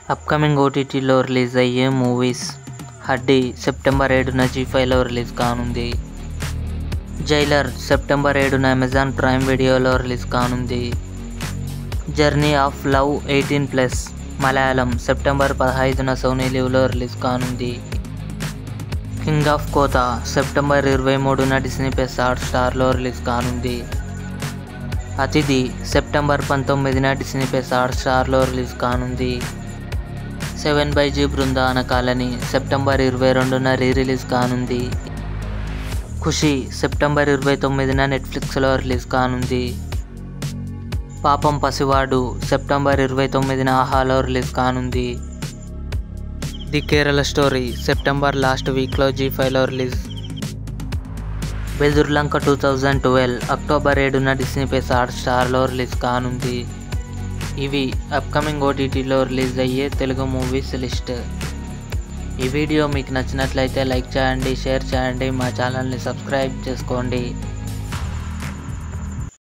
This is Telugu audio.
అప్కమింగ్ ఓటీటీలో రిలీజ్ అయ్యే మూవీస్ హడ్డీ సెప్టెంబర్ ఏడున జీ ఫైవ్లో రిలీజ్ కానుంది జైలర్ సెప్టెంబర్ ఏడున అమెజాన్ ప్రైమ్ వీడియోలో రిలీజ్ కానుంది journey of love eighteen plus Malayalam September పదహైదున సోనీ లీవ్లో రిలీజ్ కానుంది కింగ్ ఆఫ్ కోత సెప్టెంబర్ ఇరవై మూడున డిస్నీ ప్లస్ హాట్ స్టార్లో రిలీజ్ కానుంది అతిథి సెప్టెంబర్ పంతొమ్మిదిన డిస్నీ ప్లస్ హాట్ స్టార్లో రిలీజ్ కానుంది seven by G Brindavana colony September ఇరవై రెండున రీ రిలీజ్ కానుంది ఖుషి సెప్టెంబర్ ఇరవై తొమ్మిదిన నెట్ఫ్లిక్స్లో రిలీజ్ కానుంది పాపం పసివాడు సెప్టెంబర్ ఇరవై తొమ్మిదిన ఆహాలో రిలీజ్ కానుంది the Kerala story September last వీక్లో జీ ఫైవ్లో release Bedurulanka two thousand twelve October ఏడున డిస్నీ ప్లస్ హాట్ స్టార్లో రిలీజ్ కానుంది ఇవి అప్కమింగ్ ఓటీటీలో రిలీజ్ అయ్యే తెలుగు మూవీస్ లిస్ట్ ఈ వీడియో మీకు నచ్చినట్లయితే లైక్ చేయండి షేర్ చేయండి మా ఛానల్ని సబ్స్క్రైబ్ చేసుకోండి